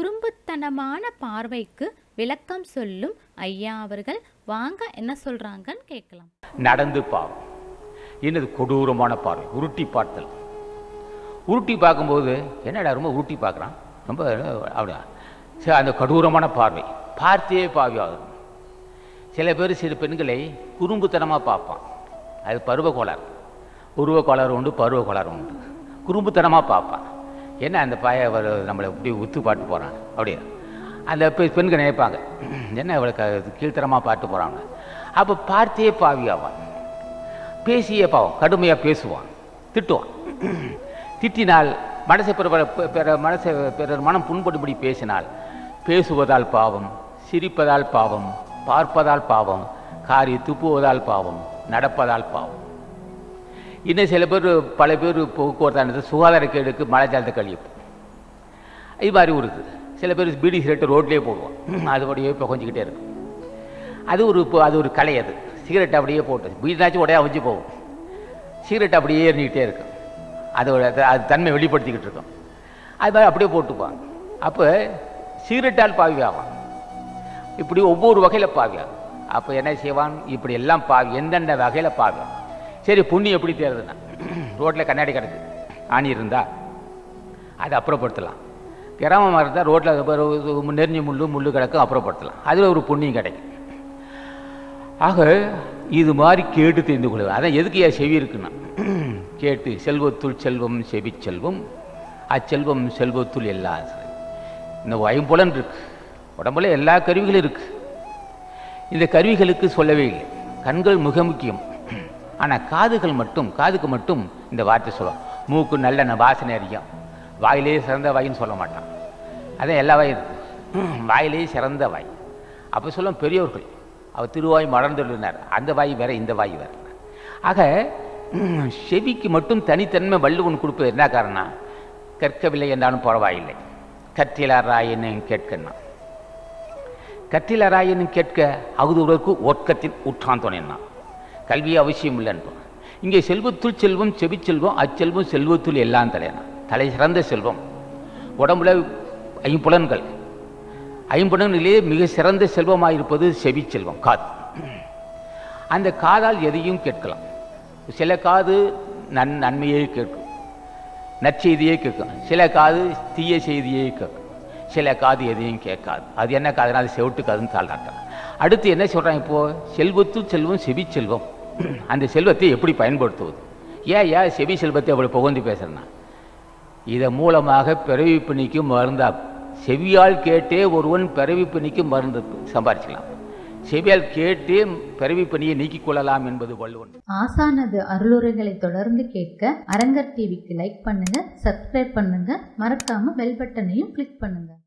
குறும்புத்தனமான பார்வைக்கு விளக்கம் சொல்லும் ஐயா அவர்கள் வாங்க என்ன சொல்றாங்கன்னு கேட்கலாம் நடந்து பார் என்னது கொடூரமான பார்வை உருட்டி பார்த்தல் உருட்டி பார்க்கும்போது என்னடா ரொம்ப உருட்டி பார்க்குறான் ரொம்ப அப்படியா சரி அந்த கொடூரமான பார்வை பார்த்தே பாவி ஆகும் சில பேர் சில பெண்களை குறும்புத்தனமாக பார்ப்பான் அது பருவ கோளாறு உருவ கோளாறு உண்டு பருவ கோளாறு உண்டு குறும்புத்தனமாக பார்ப்பான் என்ன அந்த பாய அவர் நம்மளை இப்படி உத்து பாட்டு போகிறான் அப்படியா அந்த பெ- பெண்கள் நினைப்பாங்க என்ன இவளுக்கு கீழ்த்தரமாக பாட்டு போகிறாங்க அப்போ பார்த்தே பாவி ஆவான் பேசியே பாவம் கடுமையாக பேசுவான் திட்டுவான் திட்டினால் மனசை பிற பிற- பிற மனசை பிறர் மனம் புண்படும்படி பேசினால் பேசுவதால் பாவம் சிரிப்பதால் பாவம் பார்ப்பதால் பாவம் காரி துப்புவதால் பாவம் நடப்பதால் பாவம் இன்னும் சில பேர் பல பேர் போக்குவரத்தானது சுகாதார கேடுக்கு மழை ஜலத்தை கழிப்பு இது மாதிரி ஒரு இது சில பேர் பீடி சிகரெட்டு ரோட்லேயே போடுவோம் அது அப்படியே புகஞ்சிக்கிட்டே இருக்கும் அது ஒரு இப்போ- அது ஒரு கலை அது சிகரெட் அப்படியே போட்டு பீடினாச்சும் உடைய அவிஞ்சு போகும் சிகரெட் அப்படியே எறிஞ்சிக்கிட்டே இருக்கும் அதோட அது- அது தன்மை வெளிப்படுத்திக்கிட்டு இருக்கும் அது மாதிரி அப்படியே போட்டுப்பாங்க அப்போ சிகரெட்டால் பாவி ஆவான் இப்படி ஒவ்வொரு வகையில் பாவியாகும் அப்போ என்ன செய்வான் இப்படி எல்லாம் பாவி எந்தெந்த வகையில் பாவியாகும் சரி புண்ணியம் எப்படி தேர்றதுன்னா ரோட்டில் கண்ணாடி கிடக்கு ஆணி இருந்தா அதை அப்புறப்படுத்தலாம் கிராமமாக இருந்தால் ரோட்டில் நெறிஞ்சு முள்ளு முள்ளு கிடக்கும் அப்புறப்படுத்தலாம் அதில் ஒரு புண்ணியம் கிடைக்கும் ஆக இது மாதிரி கேட்டு தெரிந்து கொள்வது அதான் எதுக்கு ஏன் செவி இருக்குன்னா கேட்டு செல்வத்துள் செல்வம் செவி செல்வம் அச்செல்வம் செல்வத்துள் எல்லா இந்த ஐம்புலன் இருக்கு உடம்புல எல்லா கருவிகளும் இருக்கு இந்த கருவிகளுக்கு சொல்லவே இல்லை கண்கள் மிக முக்கியம் ஆனால் காதுகள் மட்டும் காதுக்கு மட்டும் இந்த வார்த்தை சொல்லும் மூக்கு நல்ல வாசனை அறியும் வாயிலே சிறந்த வாயின்னு சொல்ல மாட்டான் அதான் எல்லா வாயும் இருக்கு வாயிலே சிறந்த வாய் அப்போ சொல்லும் பெரியோர்கள் அவர் திருவாய் மறந்துள்ளார் அந்த வாய் வேற இந்த வாய் வேற ஆக ம், செவிக்கு மட்டும் தனித்தன்மை வள்ளுவன் கொடுப்பது என்ன காரணம் கற்கவில்லை என்றாலும் பரவாயில்லை கற்றிலாராயன்னு கேட்கணும் கற்றிலராயனும் கேட்க அகுதுவதற்கு ஒர்க்கத்தின் உற்றான் துணைன்னா கல்வி அவசியம் இல்லைன்றோம் இங்கே செல்வத்துள் செல்வம் செவிச்செல்வம் அச்செல்வம் செல்வத்துள் எல்லாம் தலையனா தலை சிறந்த செல்வம் உடம்புல ஐம்புலன்கள் ஐம்புலன்களிலே மிக சிறந்த செல்வமாக இருப்பது செவிச்செல்வம் காது அந்த காதால் எதையும் கேட்கலாம் சில காது நன் நன்மையை கேட்கும் நற்செய்தியே கேட்கும் சில காது தீய செய்தியே கேட்கும் சில காது எதையும் கேட்காது அது என்ன காதுனா அது செவிட்டு காதுன்னு தாழ்றாங்க அடுத்து என்ன சொல்கிறாங்க இப்போது செல்வத்துள் செல்வம் செவி செல்வம் அந்த செல்வத்தை எப்படி பயன்படுத்துவது ஏன் ஏன் செவி செல்வத்தை அவ்வளோ புகழ்ந்து பேசுகிறேன்னா இதன் மூலமாக பிறவி பிணிக்கு மருந்தாகும் செவியால் கேட்டே ஒருவன் பிறவி பிணிக்கு மருந்து சம்பாரிச்சிக்கலாம் செவியால் கேட்டே பிறவி பிணியை நீக்கிக் கொள்ளலாம் என்பது வள்ளுவன் ஆசானது அருளுரைகளை தொடர்ந்து கேட்க அரங்கர் டிவிக்கு லைக் பண்ணுங்க சப்ஸ்கிரைப் பண்ணுங்க மறக்காம பெல் பட்டனையும் கிளிக் பண்ணுங்க